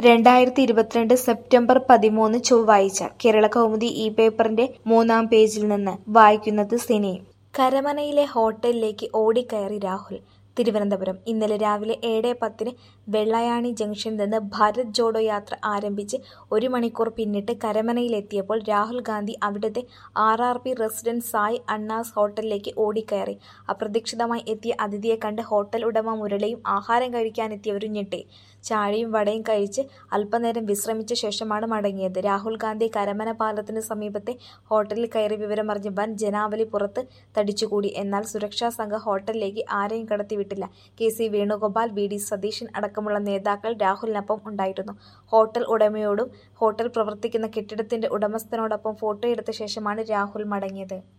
രണ്ടായിരത്തി ഇരുപത്തിരണ്ട് സെപ്റ്റംബർ പതിമൂന്ന് ചൊവ്വാഴ്ച കേരളകൗമുദി ഈ പേപ്പറിന്റെ മൂന്നാം പേജിൽ നിന്ന് വായിക്കുന്നത് സിനി കരമനയിലെ ഹോട്ടലിലേക്ക് ഓടിക്കയറി രാഹുൽ തിരുവനന്തപുരം ഇന്നലെ രാവിലെ ഏഴ് പത്തിന് വെള്ളായാണി ജംഗ്ഷനിൽ നിന്ന് ഭാരത് ജോഡോ യാത്ര ആരംഭിച്ച് ഒരു മണിക്കൂർ പിന്നിട്ട് കരമനയിലെത്തിയപ്പോൾ രാഹുൽ ഗാന്ധി അവിടുത്തെ R R P resident Sai Annas ഹോട്ടലിലേക്ക് ഓടിക്കയറി അപ്രതീക്ഷിതമായി എത്തിയ അതിഥിയെ കണ്ട് ഹോട്ടൽ ഉടമ മുരളിയും ആഹാരം കഴിക്കാനെത്തിയവരും ഞെട്ടി ചായയും വടയും കഴിച്ച് അല്പനേരം വിശ്രമിച്ച ശേഷമാണ് മടങ്ങിയത് രാഹുൽ ഗാന്ധി കരമന പാലത്തിന് സമീപത്തെ ഹോട്ടലിൽ കയറി വിവരമറിഞ്ഞ് വൻ ജനാവലി പുറത്ത് തടിച്ചുകൂടി എന്നാൽ സുരക്ഷാ സംഘം ഹോട്ടലിലേക്ക് ആരെയും കടത്തിവിട്ടില്ല K C Venugopal V D Satheesan അടക്കമുള്ള നേതാക്കൾ രാഹുലിനൊപ്പം ഉണ്ടായിരുന്നു ഹോട്ടൽ ഉടമയോടും ഹോട്ടൽ പ്രവർത്തിക്കുന്ന കെട്ടിടത്തിന്റെ ഉടമസ്ഥനോടൊപ്പം ഫോട്ടോയെടുത്ത ശേഷമാണ് രാഹുൽ മടങ്ങിയത്